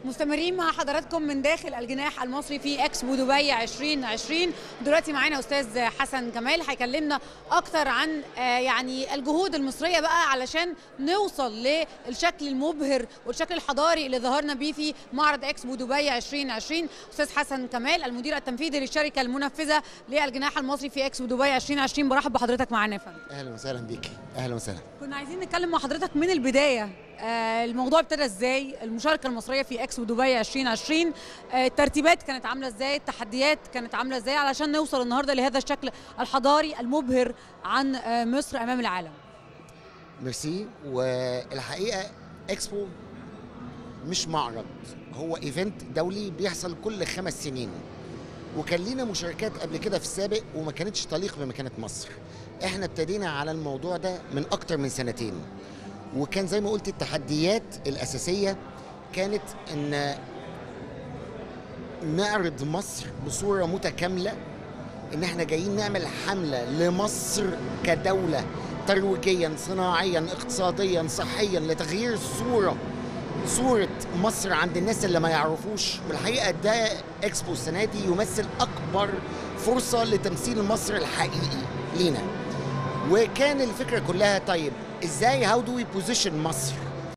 مستمرين مع حضراتكم من داخل الجناح المصري في اكسبو دبي 2020 دلوقتي معانا استاذ حسن كمال هيكلمنا اكتر عن آه، يعني الجهود المصريه بقى علشان نوصل للشكل المبهر والشكل الحضاري اللي ظهرنا بيه في معرض اكسبو دبي 2020 استاذ حسن كمال المدير التنفيذي للشركه المنفذه للجناح المصري في اكسبو دبي 2020 برحب بحضرتك معانا يا فندم اهلا وسهلا بيكي اهلا وسهلا كنا عايزين نتكلم مع حضرتك من البدايه آه، الموضوع ابتدى ازاي المشاركه المصريه في اكسبو دبي 2020 آه، الترتيبات كانت عامله ازاي التحديات كانت عامله ازاي علشان نوصل النهارده لهذا الشكل الحضاري المبهر عن آه، مصر امام العالم ميرسي والحقيقه اكسبو مش معرض هو ايفنت دولي بيحصل كل خمس سنين وكان لينا مشاركات قبل كده في السابق وما كانتش تليق بمكانه مصر احنا ابتدينا على الموضوع ده من اكتر من سنتين وكان زي ما قلت التحديات الاساسيه كانت ان نعرض مصر بصوره متكامله ان احنا جايين نعمل حمله لمصر كدوله ترويجيا صناعيا اقتصاديا صحيا لتغيير الصوره صوره مصر عند الناس اللي ما يعرفوش والحقيقه ده اكسبو السنه دي يمثل اكبر فرصه لتمثيل مصر الحقيقي لينا وكان الفكره كلها طيب ازاي هاو دو وي بوزيشن مصر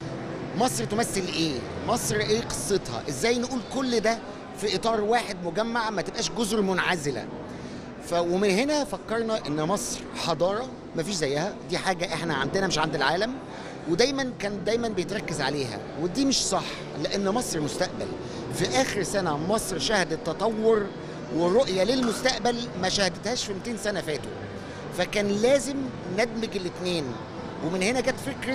مصر تمثل ايه مصر ايه قصتها ازاي نقول كل ده في اطار واحد مجمع ما تبقاش جزر منعزله ف ومن هنا فكرنا ان مصر حضاره مفيش زيها دي حاجه احنا عندنا مش عند العالم ودايما كان دايما بيتركز عليها ودي مش صح لان مصر مستقبل في اخر سنه مصر شهدت تطور ورؤيه للمستقبل ما شهدتهاش في 200 سنه فاتوا فكان لازم ندمج الاثنين ومن هنا جت فكره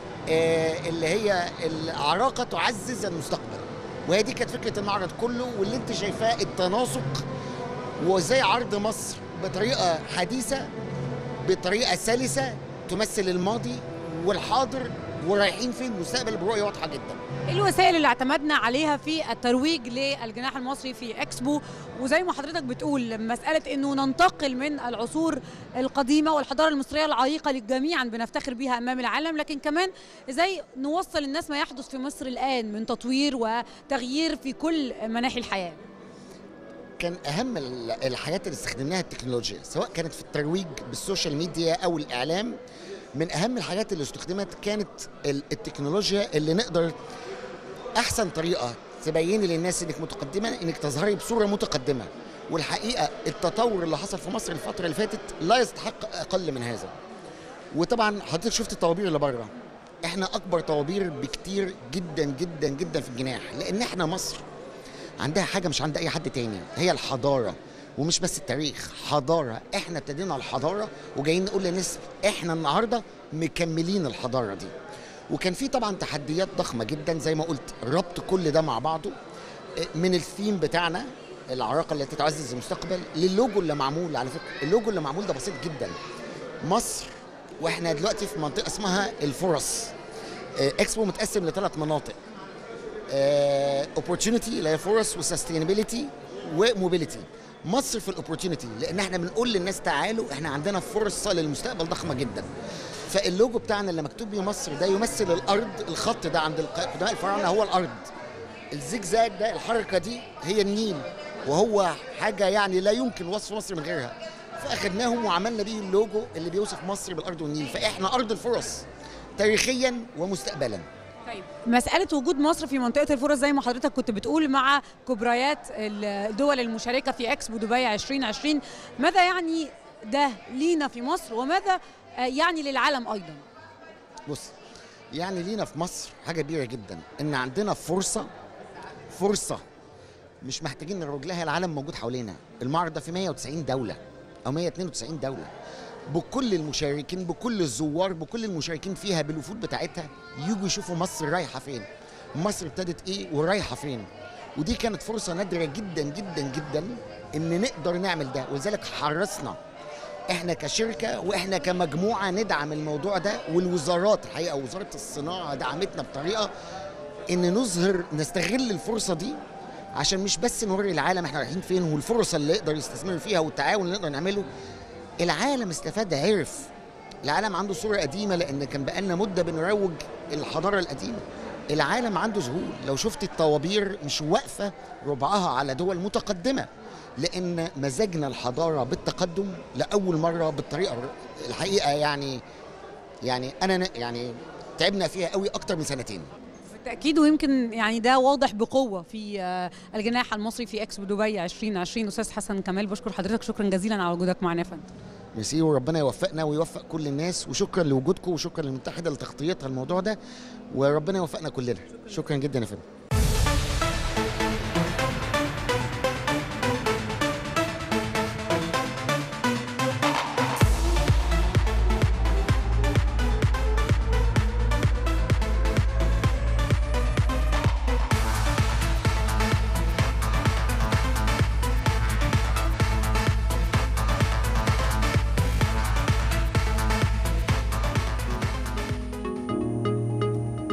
آه اللي هي العراقه تعزز المستقبل وهي دي كانت فكره المعرض كله واللي انت شايفاه التناسق وازاي عرض مصر بطريقه حديثه بطريقه سلسه تمثل الماضي والحاضر ورايحين فين المستقبل برؤيه واضحه جدا ايه الوسائل اللي اعتمدنا عليها في الترويج للجناح المصري في اكسبو وزي ما حضرتك بتقول مساله انه ننتقل من العصور القديمه والحضاره المصريه العريقه اللي جميعا بنفتخر بيها امام العالم لكن كمان ازاي نوصل الناس ما يحدث في مصر الان من تطوير وتغيير في كل مناحي الحياه كان اهم ال- الحاجات اللي استخدمناها التكنولوجيا سواء كانت في الترويج بالسوشيال ميديا او الاعلام من اهم الحاجات اللي استخدمت كانت ال- التكنولوجيا اللي نقدر احسن طريقه تبيني للناس انك متقدمه انك تظهري بصوره متقدمه والحقيقه التطور اللي حصل في مصر الفتره اللي فاتت لا يستحق اقل من هذا وطبعا حضرتك شفت الطوابير اللي بره احنا اكبر طوابير بكتير جدا جدا جدا في الجناح لان احنا مصر عندها حاجه مش عند اي حد تاني هي الحضاره ومش بس التاريخ حضاره احنا ابتدينا الحضاره وجايين نقول للناس احنا النهارده مكملين الحضاره دي وكان في طبعا تحديات ضخمه جدا زي ما قلت ربط كل ده مع بعضه من الثيم بتاعنا العراقه التي تعزز المستقبل للوجو اللي معمول على فكره اللوجو اللي معمول ده بسيط جدا مصر واحنا دلوقتي في منطقه اسمها الفرص آه، اكسبو متقسم لثلاث مناطق اوبورتيونيتي اللي هي فرص وسستينابيلتي وموبيليتي مصر في الاوبورتيونيتي لان احنا بنقول للناس تعالوا احنا عندنا فرصه للمستقبل ضخمه جدا فاللوجو بتاعنا اللي مكتوب بيه مصر ده يمثل الارض الخط ده عند الق- قدماء الفراعنه هو الارض الزجزاج ده الحركه دي هي النيل وهو حاجه يعني لا يمكن وصف مصر من غيرها فاخدناهم وعملنا بيه اللوجو اللي بيوصف مصر بالارض والنيل فاحنا ارض الفرص تاريخيا ومستقبلا طيب مسألة وجود مصر في منطقة الفرص زي ما حضرتك كنت بتقول مع كبريات الدول المشاركة في اكسبو دبي 2020 ماذا يعني ده لينا في مصر وماذا آه، يعني للعالم أيضا؟ بص يعني لينا في مصر حاجه كبيره جدا ان عندنا فرصه فرصه مش محتاجين نروج لها العالم موجود حوالينا المعرض ده في 190 دوله او 192 دوله بكل المشاركين بكل الزوار بكل المشاركين فيها بالوفود بتاعتها يجوا يشوفوا مصر رايحه فين مصر ابتدت ايه ورايحه فين ودي كانت فرصه نادره جدا جدا جدا ان نقدر نعمل ده ولذلك حرصنا احنا كشركه واحنا كمجموعه ندعم الموضوع ده والوزارات الحقيقه وزاره الصناعه دعمتنا بطريقه ان نظهر نستغل الفرصه دي عشان مش بس نوري العالم احنا رايحين فين والفرص اللي يقدر يستثمر فيها والتعاون اللي نقدر نعمله العالم استفاد عرف العالم عنده صوره قديمه لان كان بقالنا مده بنروج الحضاره القديمه العالم عنده ذهول لو شفت الطوابير مش واقفه ربعها على دول متقدمه لان مزجنا الحضاره بالتقدم لاول مره بالطريقه الحقيقه يعني يعني انا ن- يعني تعبنا فيها قوي اكتر من سنتين بالتاكيد ويمكن يعني ده واضح بقوه في آه، الجناح المصري في اكسبو دبي 2020 استاذ حسن كمال بشكر حضرتك شكرا جزيلا على وجودك معنا يا فندم ميرسي وربنا يوفقنا ويوفق كل الناس وشكرا لوجودكم وشكرا للمتحده لتغطيتها الموضوع ده وربنا يوفقنا كلنا شكرا جدا يا فندم